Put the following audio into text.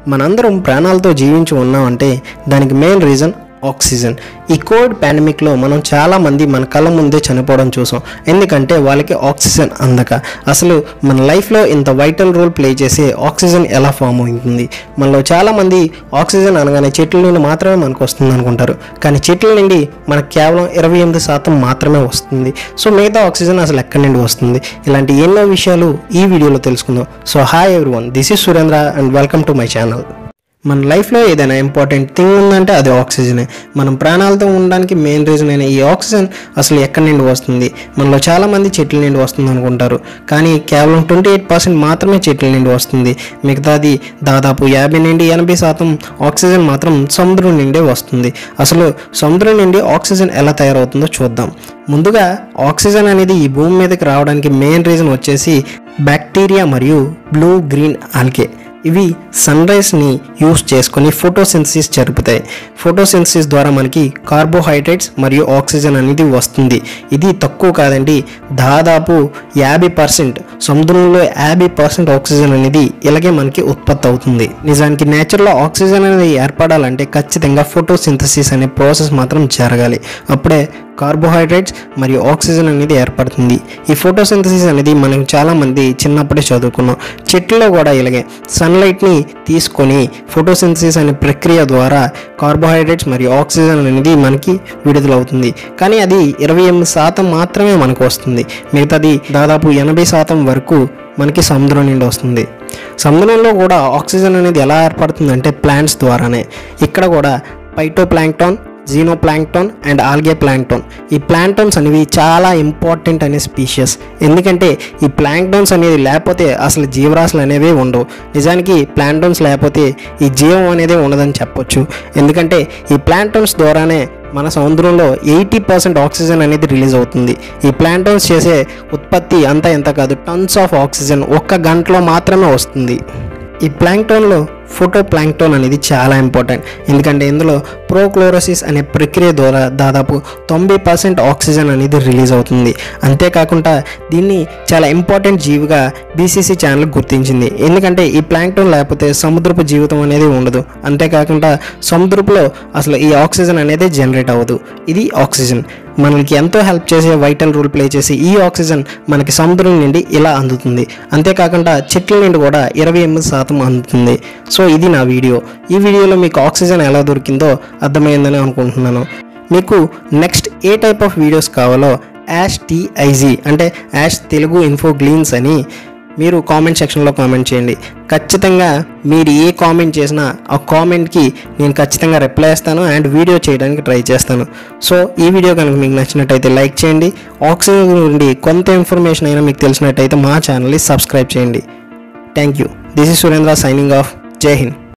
మనందరం ప్రాణాలతో జీవించి ఉన్నామంటే దానికి మెయిన్ రీజన్ ఆక్సిజన్ ఈ కోవిడ్ పాండమిక్లో మనం చాలామంది మన కళ్ళ ముందే చనిపోవడం చూసాం ఎందుకంటే వాళ్ళకి ఆక్సిజన్ అందక అసలు మన లైఫ్లో ఇంత వైటల్ రోల్ ప్లే చేసే ఆక్సిజన్ ఎలా ఫామ్ అవుతుంది మనలో చాలామంది ఆక్సిజన్ అనగానే చెట్ల నుండి మాత్రమే మనకు వస్తుంది అనుకుంటారు కానీ చెట్ల నుండి మనకు కేవలం ఇరవై ఎనిమిది శాతం మాత్రమే వస్తుంది సో మిగతా ఆక్సిజన్ అసలు ఎక్కడి నుండి వస్తుంది ఇలాంటి ఎన్నో విషయాలు ఈ వీడియోలో తెలుసుకుందాం so hi everyone this is Surendra and welcome to my channel మన లైఫ్లో ఏదైనా ఇంపార్టెంట్ థింగ్ ఉందంటే అది ఆక్సిజనే మనం ప్రాణాలతో ఉండడానికి మెయిన్ రీజన్ అయిన ఈ ఆక్సిజన్ అసలు ఎక్కడి నుండి వస్తుంది మనలో చాలామంది చెట్ల నుండి వస్తుంది అనుకుంటారు కానీ కేవలం ట్వంటీ ఎయిట్ పర్సెంట్ మాత్రమే చెట్ల నుండి వస్తుంది మిగతాది దాదాపు యాభై నుండి ఎనభై శాతం ఆక్సిజన్ మాత్రం సముద్రం నుండే వస్తుంది అసలు సముద్రం నుండి ఆక్సిజన్ ఎలా తయారవుతుందో చూద్దాం ముందుగా ఆక్సిజన్ అనేది ఈ భూమి మీదకి రావడానికి మెయిన్ రీజన్ వచ్చేసి బ్యాక్టీరియా మరియు బ్లూ గ్రీన్ ఆల్గే ఇవి సన్ రైజ్ని యూస్ చేసుకొని ఫోటోసింథసిస్ జరుపుతాయి ఫోటోసింథసిస్ ద్వారా మనకి కార్బోహైడ్రేట్స్ మరియు ఆక్సిజన్ అనేది వస్తుంది ఇది తక్కువ కాదండి దాదాపు యాభై పర్సెంట్ సముద్రంలో యాభై పర్సెంట్ ఆక్సిజన్ అనేది ఇలాగే మనకి ఉత్పత్తి అవుతుంది నిజానికి నేచర్లో ఆక్సిజన్ అనేది ఏర్పడాలంటే ఖచ్చితంగా ఫోటోసింథసిస్ అనే ప్రాసెస్ మాత్రం జరగాలి అప్పుడే కార్బోహైడ్రేట్స్ మరియు ఆక్సిజన్ అనేది ఏర్పడుతుంది ఈ ఫోటోసింథసిస్ అనేది మనం చాలామంది చిన్నప్పుడే చదువుకున్నాం చెట్లలో కూడా ఇలాగే సన్లైట్ని తీసుకొని ఫోటోసింథసిస్ అనే ప్రక్రియ ద్వారా కార్బోహైడ్రేట్స్ మరియు ఆక్సిజన్ అనేది మనకి విడుదలవుతుంది కానీ అది ఇరవై ఎనిమిది శాతం మాత్రమే మనకు వస్తుంది మిగతాది దాదాపు ఎనభై శాతం వరకు మనకి సముద్రం నుండి వస్తుంది సముద్రంలో కూడా ఆక్సిజన్ అనేది ఎలా ఏర్పడుతుందంటే ప్లాంట్స్ ద్వారానే ఇక్కడ కూడా phytoplankton zooplankton and algae plankton ఈ ప్లాంక్టాన్స్ అనేవి చాలా ఇంపార్టెంట్ అనే స్పీషియస్ ఎందుకంటే ఈ ప్లాంక్టాన్స్ అనేది లేకపోతే అసలు జీవరాశులు అనేవి ఉండవు నిజానికి ప్లాంక్టాన్స్ లేకపోతే ఈ జీవం అనేది ఉండదని చెప్పొచ్చు ఎందుకంటే ఈ ప్లాంక్టాన్స్ ద్వారానే మన సముద్రంలో ఎయిటీ పర్సెంట్ ఆక్సిజన్ అనేది రిలీజ్ అవుతుంది ఈ ప్లాంటోన్స్ చేసే ఉత్పత్తి అంతా ఎంత కాదు టన్స్ ఆఫ్ ఆక్సిజన్ ఒక్క గంటలో మాత్రమే వస్తుంది ఈ ప్లాంక్టోన్లో ఫోటో ప్లాంక్టోన్ అనేది చాలా ఇంపార్టెంట్ ఎందుకంటే ఇందులో ప్రోక్లోరోసిస్ అనే ప్రక్రియ ద్వారా దాదాపు తొంభై పర్సెంట్ ఆక్సిజన్ అనేది రిలీజ్ అవుతుంది అంతేకాకుండా దీన్ని చాలా ఇంపార్టెంట్ జీవిగా బీసీసీ ఛానల్ గుర్తించింది ఎందుకంటే ఈ ప్లాంక్టోన్ లేకపోతే సముద్రపు జీవితం అనేది ఉండదు అంతేకాకుండా సముద్రపులో అసలు ఈ ఆక్సిజన్ అనేది జనరేట్ అవ్వదు ఇది ఆక్సిజన్ మనకి ఎంతో హెల్ప్ చేసే వైటల్ రోల్ ప్లే చేసి ఈ ఆక్సిజన్ మనకి సముద్రం నుండి ఇలా అందుతుంది అంతేకాకుండా చెట్ల నుండి కూడా ఇరవై ఎనిమిది శాతం అందుతుంది సో ఇది నా వీడియో ఈ వీడియోలో మీకు ఆక్సిజన్ ఎలా దొరికిందో అర్థమైందని అనుకుంటున్నాను మీకు నెక్స్ట్ ఏ టైప్ ఆఫ్ వీడియోస్ కావాలో యాష్ టీఐజీ అంటే యాష్ తెలుగు ఇన్ఫో గ్లీన్స్ అని మీరు కామెంట్ సెక్షన్లో కామెంట్ చేయండి ఖచ్చితంగా మీరు ఏ కామెంట్ చేసినా ఆ కామెంట్కి నేను ఖచ్చితంగా రిప్లై ఇస్తాను అండ్ వీడియో చేయడానికి ట్రై చేస్తాను సో ఈ వీడియో కనుక మీకు నచ్చినట్టయితే లైక్ చేయండి ఆక్సిజన్ నుండి కొంత ఇన్ఫర్మేషన్ అయినా మీకు తెలిసినట్టయితే మా ఛానల్ని సబ్స్క్రైబ్ చేయండి thank you this is Surendra signing off Jai Hind